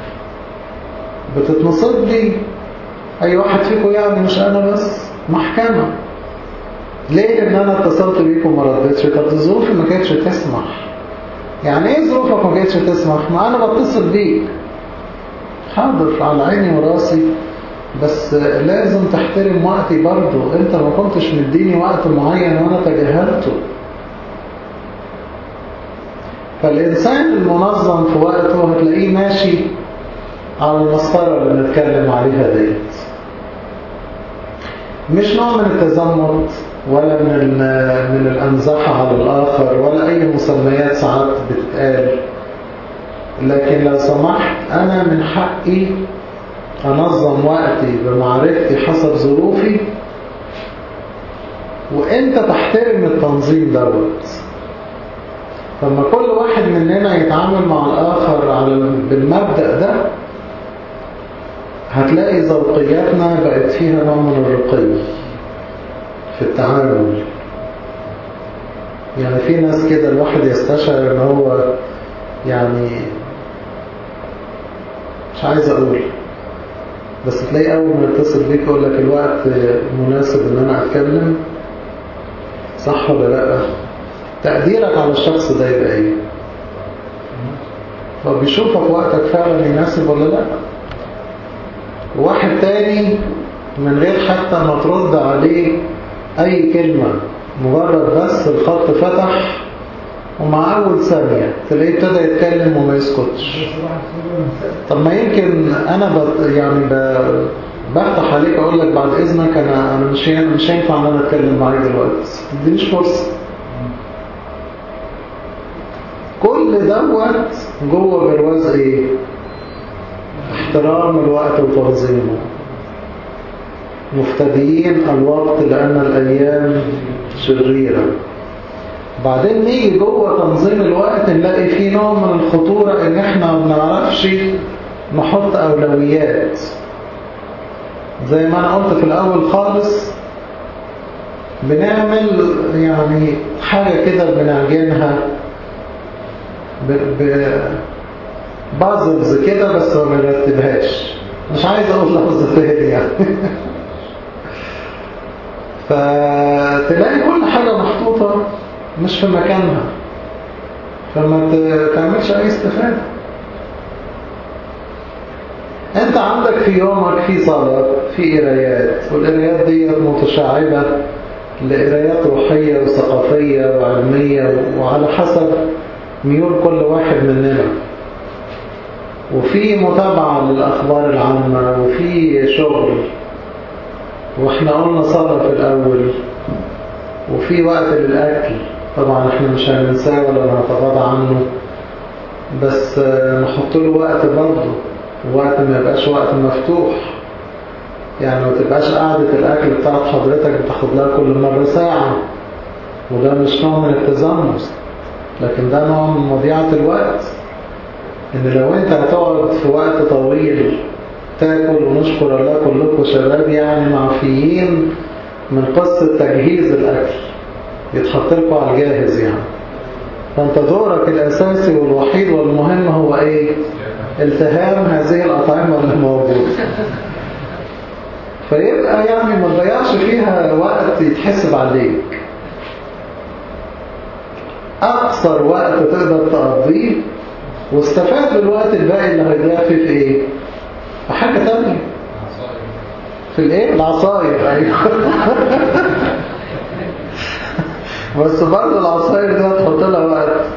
بتتنصب لي أي واحد فيكم يعني مش أنا بس محكمة ليه لأن أنا اتصلت بيك وما ردتش طب ظروفي ما كانتش تسمح يعني ايه ظروفك ما كانتش تسمح ما أنا بتصل بيك حاضر على عيني وراسي بس لازم تحترم وقتي برضو انت ما كنتش مديني وقت معين وانا تجاهلته فالإنسان المنظم في وقته هتلاقيه ماشي على المسطرة اللي بنتكلم عليها ديت مش نوع من التزمت ولا من من الأنزحة على الآخر ولا أي مسميات ساعات بتتقال لكن لو سمحت أنا من حقي أنظم وقتي بمعرفتي حسب ظروفي وإنت تحترم التنظيم دوت فلما كل واحد مننا يتعامل مع الآخر على بالمبدأ ده هتلاقي ذوقياتنا بقت فيها نوع من الرقي في التعامل يعني في ناس كده الواحد يستشعر ان هو يعني مش عايز اقول بس تلاقي اول ما يتصل بيك يقول لك الوقت مناسب ان انا اتكلم صح ولا لا تقديرك على الشخص ده يبقى ايه فبيشوفك وقتك فعلا يناسب ولا لا واحد تاني من غير حتى ما ترد عليه اي كلمة مجرد بس الخط فتح ومع اول ثانية تلاقيه ابتدى يتكلم وما يسكتش طب ما يمكن انا بط يعني ب... بفتح عليك اقول لك بعد اذنك انا انا مش مش هينفع ان انا اتكلم معاك دلوقتي ما تدينيش فرصه كل دوت جوه برواز ايه احترام الوقت وتنظيمه مفتديين الوقت لأن الأيام شريرة بعدين نيجي جوه تنظيم الوقت نلاقي فيه نوع من الخطورة ان احنا ما بنعرفش نحط أولويات زي ما أنا قلت في الأول خالص بنعمل يعني حاجة كده بنعجنها بازلز كده بس ما بنرتبهاش مش عايز اقول لفظ تاني يعني فتلاقي كل حاجة محطوطة مش في مكانها فما تعملش اي استفادة انت عندك في يومك في صلاة في قرايات والقرايات دي متشعبة لقرايات روحية وثقافية وعلمية وعلى حسب ميول كل واحد مننا وفي متابعة للأخبار العامة وفي شغل واحنا قلنا صلاة في الأول وفي وقت للأكل طبعا احنا مش هننساه ولا نتغاضى عنه بس نحط له وقت برضه وقت ما يبقاش وقت مفتوح يعني ما تبقاش قعدة الأكل بتاعت حضرتك بتاخد لها كل مرة ساعة وده مش نوع من التزمت لكن ده نوع من مضيعة الوقت ان لو انت هتقعد في وقت طويل تاكل ونشكر الله كلكم شباب يعني معفيين من قصة تجهيز الأكل يتحط لكم على الجاهز يعني فانت دورك الاساسي والوحيد والمهم هو ايه التهام هذه الاطعمة اللي موجودة فيبقى يعني ما تضيعش فيها وقت يتحسب عليك اقصر وقت تقدر تقضيه واستفاد بالوقت الباقي اللي هيضيع فيه في ايه في حاجة تانية في الايه العصاير ايوه بس برضه العصاير دي هتحط لها وقت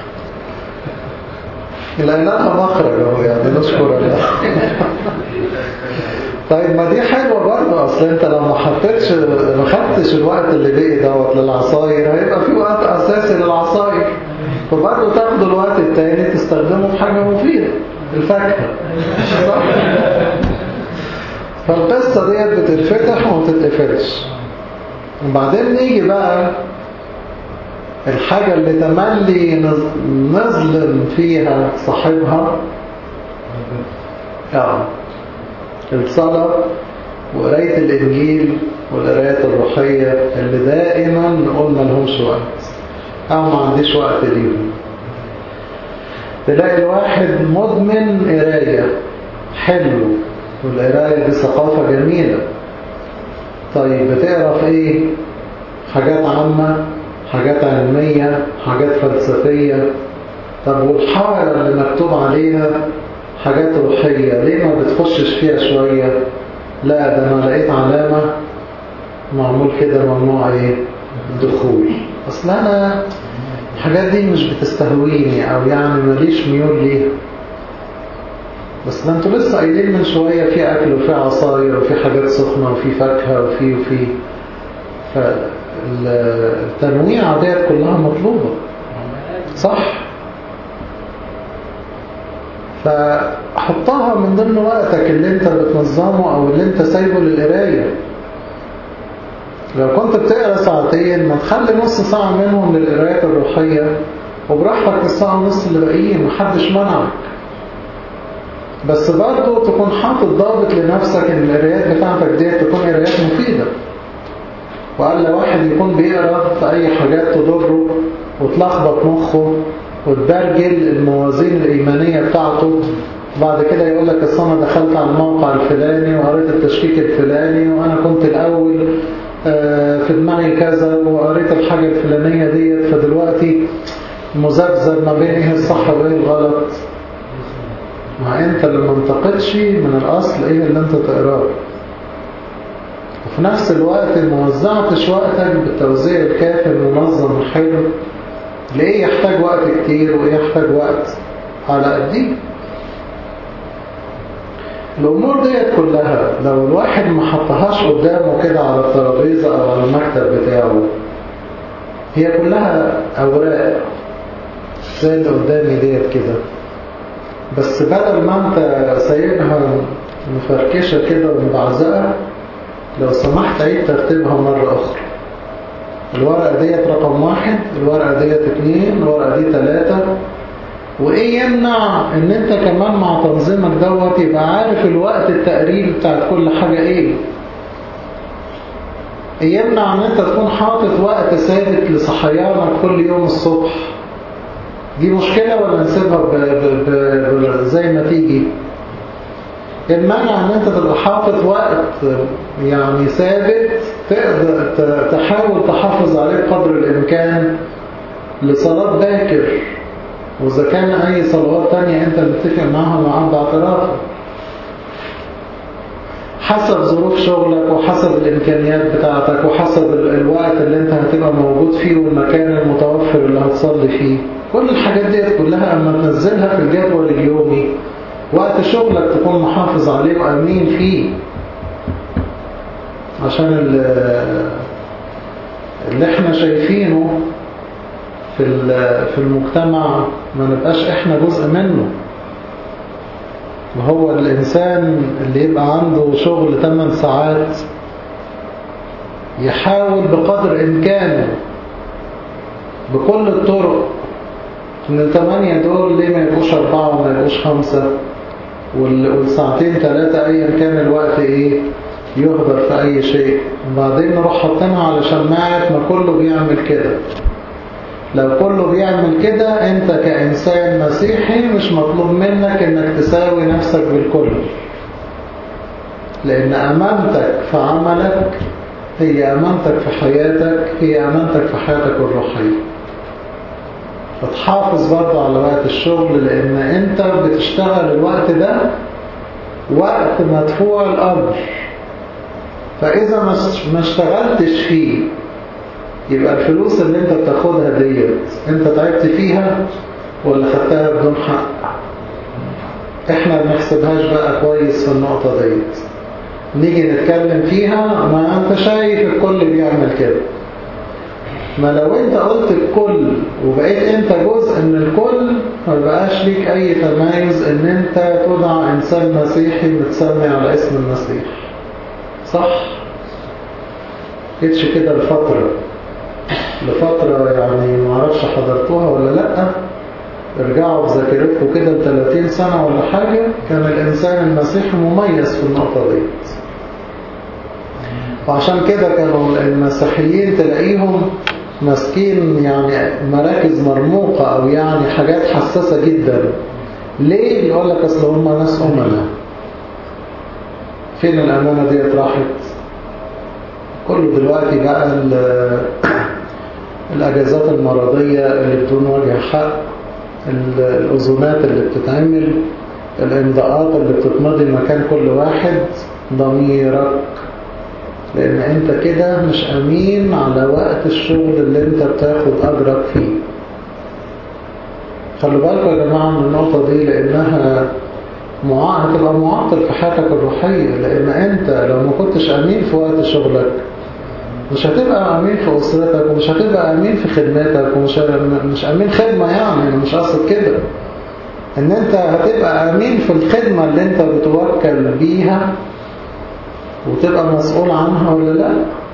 لان لها مخرج اهو يعني نشكر الله طيب ما دي حلوه برضه اصل انت لو ما حطيتش ما خدتش الوقت اللي بقي دوت للعصاير هيبقى في وقت اساسي للعصاير فبرضه تاخد الوقت التاني تستخدمه في حاجه مفيده الفاكهه صح فالقصه ديت بتتفتح وما تتقفلش وبعدين نيجي بقى الحاجة اللي تملي نظلم فيها صاحبها اه الصلاة وقراية الإنجيل والقرايات الروحية اللي دائما نقول ما لهمش وقت أو ما عنديش وقت ليهم تلاقي الواحد مدمن قراية حلو والقراية دي ثقافة جميلة طيب بتقرا في ايه حاجات عامة حاجات علمية حاجات فلسفية طب والحارة اللي مكتوب عليها حاجات روحية ليه ما بتخشش فيها شوية لا ده انا لقيت علامة معمول كده ممنوع ايه دخول اصل انا الحاجات دي مش بتستهويني او يعني ماليش ميول ليها بس ده انتوا لسه قايلين من شوية في اكل وفي عصاير وفي حاجات سخنة وفي فاكهة وفي وفي فالتنويع ديت كلها مطلوبة صح فحطها من ضمن وقتك اللي انت بتنظمه او اللي انت سايبه للقراية لو كنت بتقرا ساعتين ما تخلي نص ساعة منهم للقرايات الروحية وبراحتك الساعة ونص اللي باقيين محدش منعك بس برضه تكون حاطط ضابط لنفسك ان القرايات بتاعتك دي تكون قرايات مفيدة وقال واحد يكون بيقرا في اي حاجات تضره وتلخبط مخه وتبرجل الموازين الإيمانية بتاعته بعد كده يقول لك اصل انا دخلت على الموقع الفلاني وقريت التشكيك الفلاني وانا كنت الاول في دماغي كذا وقريت الحاجة الفلانية ديت فدلوقتي مذبذب ما بين ايه الصح وايه الغلط ما انت اللي ما انتقدش من الاصل ايه اللي انت تقراه وفي نفس الوقت ما وزعتش وقتك بالتوزيع الكافي المنظم الحلو ليه يحتاج وقت كتير وايه يحتاج وقت على قد ايه الامور ديت كلها لو الواحد ما حطهاش قدامه كده على الترابيزه او على المكتب بتاعه هي كلها اوراق زي اللي قدامي ديت كده بس بدل ما انت سايبها مفركشه كده ومبعزقه لو سمحت عيد ترتيبها مرة أخرى الورقة ديت رقم واحد الورقة ديت اتنين الورقة دي تلاتة وإيه يمنع إن أنت كمان مع تنظيمك دوت يبقى عارف الوقت التقريبي بتاع كل حاجة إيه إيه يمنع إن أنت تكون حاطط وقت ثابت لصحيانك كل يوم الصبح دي مشكلة ولا نسيبها ب ب ب زي ما تيجي المانع ان انت تبقى حاطط وقت يعني ثابت تقدر تحاول تحافظ عليه قدر الامكان لصلاة باكر واذا كان اي صلوات تانية انت متفق معاها مع عبد اعترافك حسب ظروف شغلك وحسب الامكانيات بتاعتك وحسب الوقت اللي انت هتبقى موجود فيه والمكان المتوفر اللي هتصلي فيه كل الحاجات دي كلها اما تنزلها في الجدول اليومي وقت شغلك تكون محافظ عليه وأمين فيه عشان اللي احنا شايفينه في في المجتمع ما نبقاش احنا جزء منه وهو الإنسان اللي يبقى عنده شغل 8 ساعات يحاول بقدر إمكانه بكل الطرق من الثمانية دول ليه ما يبقوش أربعة وما يبقوش خمسة والساعتين ثلاثة أيا كان الوقت إيه يهدر في أي شيء وبعدين نروح حاطينها على شماعة ما كله بيعمل كده لو كله بيعمل كده انت كإنسان مسيحي مش مطلوب منك انك تساوي نفسك بالكل لأن أمانتك في عملك هي أمانتك في حياتك هي أمانتك في حياتك الروحية فتحافظ برضه على وقت الشغل لأن أنت بتشتغل الوقت ده وقت مدفوع الأمر فإذا ما اشتغلتش فيه يبقى الفلوس اللي انت بتاخدها ديت انت تعبت فيها ولا خدتها بدون حق احنا ما نحسبهاش بقى كويس في النقطة ديت نيجي نتكلم فيها ما انت شايف الكل بيعمل كده ما لو انت قلت الكل وبقيت انت جزء من الكل ما بقاش ليك اي تميز ان انت تدعى انسان مسيحي متسمي على اسم المسيح صح جيتش كده لفترة لفترة يعني ما اعرفش حضرتوها ولا لا ارجعوا بذاكرتكم كده ل 30 سنة ولا حاجة كان الإنسان المسيحي مميز في النقطة دي وعشان كده كانوا المسيحيين تلاقيهم ماسكين يعني مراكز مرموقة أو يعني حاجات حساسة جدا ليه؟ يقول لك أصل هم ناس أمنا فين الأمانة دي راحت؟ كله دلوقتي بقى الأجازات المرضية اللي بدون وجه حق الأذونات اللي بتتعمل الإمضاءات اللي بتتمضي مكان كل واحد ضميرك لأن أنت كده مش أمين على وقت الشغل اللي أنت بتاخد أجرك فيه خلوا بالكم يا جماعة من النقطة دي لأنها معا... هتبقى معطل في حياتك الروحية لأن أنت لو ما كنتش أمين في وقت شغلك مش هتبقى أمين في أسرتك ومش هتبقى أمين في خدمتك ومش مش أمين خدمة يعني أنا مش قصد كده إن أنت هتبقى أمين في الخدمة اللي أنت بتوكل بيها وتبقى مسؤول عنها ولا لا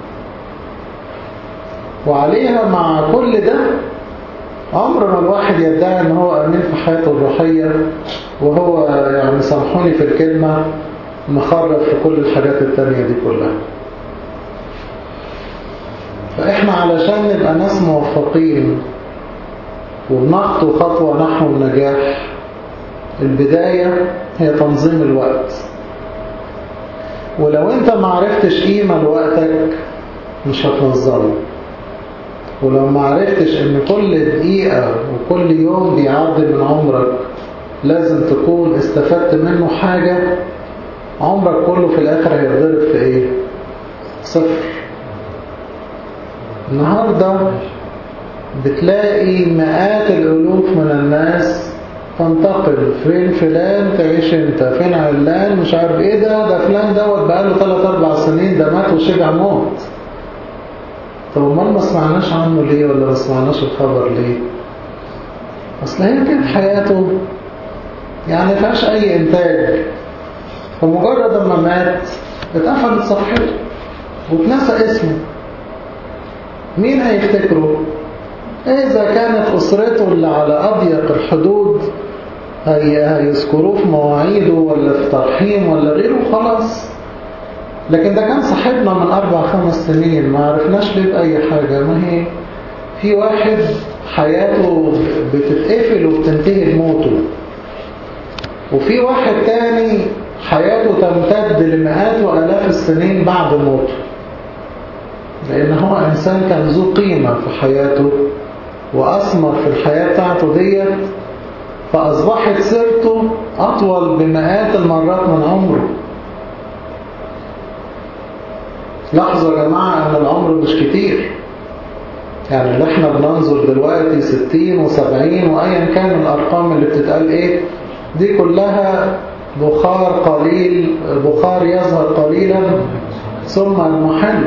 وعليها مع كل ده عمر ما الواحد يدعي ان هو امين في حياته الروحية وهو يعني سامحوني في الكلمة مخرب في كل الحاجات التانية دي كلها فإحنا علشان نبقى ناس موفقين وبنخطو خطوة نحو النجاح البداية هي تنظيم الوقت ولو انت ما عرفتش قيمة لوقتك مش هتنظمه ولو ما عرفتش ان كل دقيقة وكل يوم بيعدي من عمرك لازم تكون استفدت منه حاجة عمرك كله في الاخر هيتضرب في ايه صفر النهاردة بتلاقي مئات الألوف من الناس تنتقل فين فلان تعيش انت فين علان مش عارف ايه ده ده فلان دوت بقاله 3 4 سنين ده مات وشبع موت طب امال ما سمعناش عنه ليه ولا ما سمعناش الخبر ليه اصل هي كانت حياته يعني فيهاش اي انتاج فمجرد ما مات اتقفلت صفحته واتنسى اسمه مين هيفتكره إذا كانت أسرته اللي على أضيق الحدود هي هيذكروه في مواعيده ولا في ترحيم ولا غيره خلاص لكن ده كان صاحبنا من أربع خمس سنين ما عرفناش ليه بأي حاجة ما هي في واحد حياته بتتقفل وبتنتهي بموته وفي واحد تاني حياته تمتد لمئات وآلاف السنين بعد موته لأن هو إنسان كان ذو قيمة في حياته وأثمر في الحياة بتاعته ديت فأصبحت سيرته أطول بمئات المرات من عمره لاحظوا يا جماعة أن العمر مش كتير يعني اللي احنا بننظر دلوقتي ستين وسبعين وأيا كان الأرقام اللي بتتقال إيه دي كلها بخار قليل بخار يظهر قليلا ثم المحل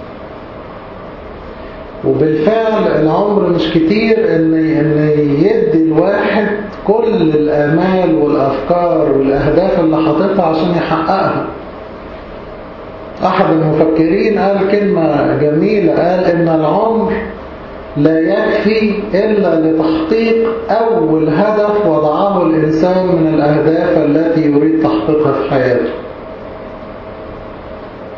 وبالفعل العمر مش كتير ان ان يدي الواحد كل الامال والافكار والاهداف اللي حاططها عشان يحققها احد المفكرين قال كلمة جميلة قال ان العمر لا يكفي الا لتحقيق اول هدف وضعه الانسان من الاهداف التي يريد تحقيقها في حياته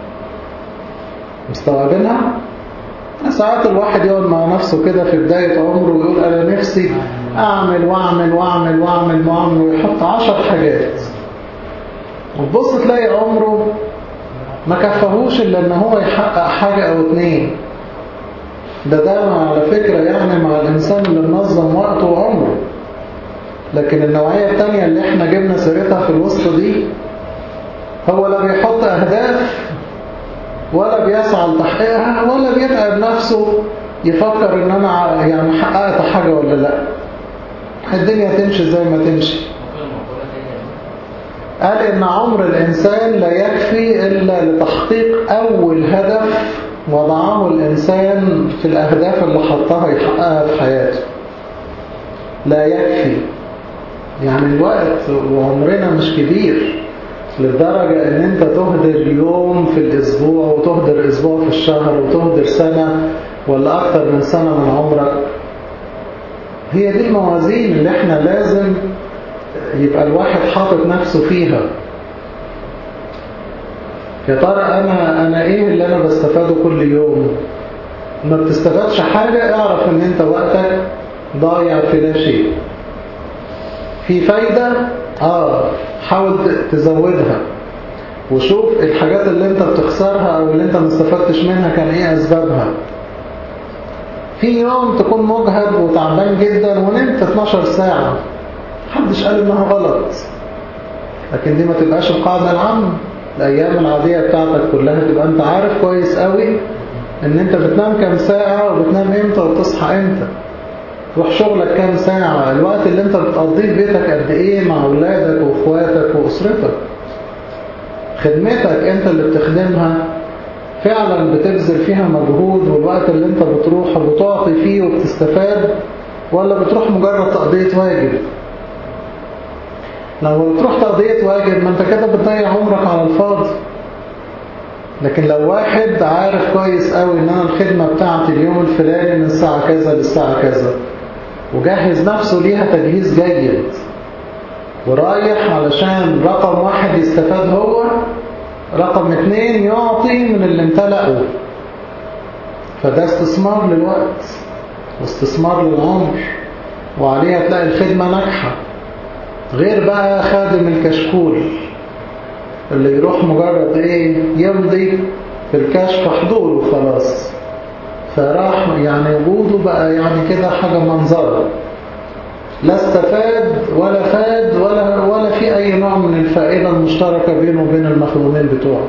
مستوعبينها؟ ساعات الواحد يقعد مع نفسه كده في بداية عمره ويقول أنا نفسي أعمل وأعمل وأعمل وأعمل وأعمل ويحط عشر حاجات وتبص تلاقي عمره ما كفهوش إلا إن هو يحقق حاجة أو اتنين ده ده على فكرة يعني مع الإنسان اللي منظم وقته وعمره لكن النوعية التانية اللي احنا جبنا سيرتها في الوسط دي هو لا بيحط أهداف ولا بيسعى لتحقيقها ولا بيتعب نفسه يفكر ان انا يعني حققت حاجة ولا لا الدنيا تمشي زي ما تمشي قال ان عمر الانسان لا يكفي الا لتحقيق اول هدف وضعه الانسان في الاهداف اللي حطها يحققها في حياته لا يكفي يعني الوقت وعمرنا مش كبير لدرجة ان انت تهدر يوم في الاسبوع وتهدر اسبوع في الشهر وتهدر سنة ولا اكتر من سنة من عمرك هي دي الموازين اللي احنا لازم يبقى الواحد حاطط نفسه فيها يا ترى انا انا ايه اللي انا بستفاده كل يوم ما بتستفادش حاجة اعرف ان انت وقتك ضايع في لا شيء في فايدة اه حاول تزودها وشوف الحاجات اللي انت بتخسرها او اللي انت ما استفدتش منها كان ايه اسبابها في يوم تكون مجهد وتعبان جدا ونمت 12 ساعة محدش قال انها غلط لكن دي ما تبقاش القاعدة العامة الايام العادية بتاعتك كلها تبقى انت عارف كويس قوي ان انت بتنام كام ساعة وبتنام امتى وبتصحى امتى تروح شغلك كام ساعة الوقت اللي انت بتقضيه في بيتك قد ايه مع اولادك واخواتك واسرتك خدمتك انت اللي بتخدمها فعلا بتبذل فيها مجهود والوقت اللي انت بتروح وبتعطي فيه وبتستفاد ولا بتروح مجرد تقضية واجب لو بتروح تقضية واجب ما انت كده بتضيع عمرك على الفاضي لكن لو واحد عارف كويس قوي ان انا الخدمة بتاعتي اليوم الفلاني من الساعة كذا للساعة كذا وجهز نفسه ليها تجهيز جيد ورايح علشان رقم واحد يستفاد هو رقم اتنين يعطي من اللي امتلأه فده استثمار للوقت واستثمار للعمر وعليها تلاقي الخدمة ناجحة غير بقى خادم الكشكول اللي يروح مجرد ايه يمضي في الكشف حضور وخلاص فراح يعني وجوده بقى يعني كده حاجة منظرة لا استفاد ولا فاد ولا ولا في أي نوع من الفائدة المشتركة بينه وبين المخدومين بتوعه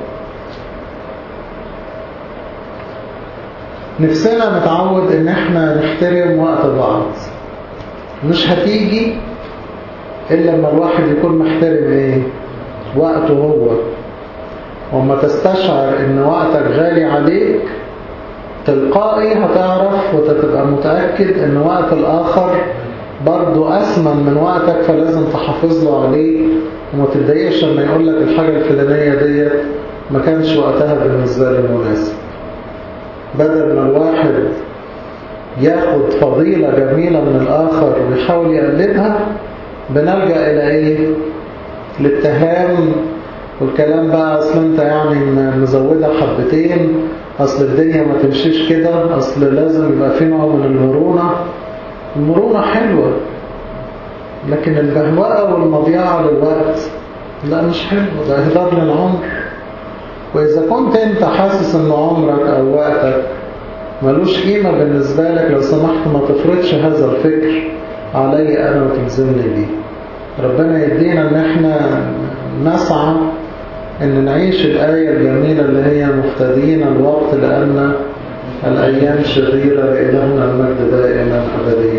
نفسنا نتعود ان احنا نحترم وقت بعض مش هتيجي الا لما الواحد يكون محترم ايه وقته هو وما تستشعر ان وقتك غالي عليك تلقائي هتعرف وتبقى متأكد ان وقت الآخر برضو أثمن من وقتك فلازم تحافظ له عليه وما تتضايقش لما يقول لك الحاجة الفلانية ديت ما كانش وقتها بالنسبة لي مناسب بدل ما الواحد ياخد فضيلة جميلة من الآخر ويحاول يقلدها بنلجأ إلى إيه؟ الاتهام والكلام بقى أصل أنت يعني مزودة حبتين أصل الدنيا ما تمشيش كده أصل لازم يبقى في نوع من المرونة المرونة حلوة لكن البهوأة والمضيعة للوقت لا مش حلو ده إهدار للعمر وإذا كنت أنت حاسس أن عمرك أو وقتك ملوش قيمة بالنسبة لك لو سمحت ما تفرضش هذا الفكر علي أنا وتلزمني بيه ربنا يدينا أن احنا نسعى أن نعيش الآية الجميلة اللي هي مفتدين الوقت لأن الأيام شريرة إلهنا المجد دائما أبديا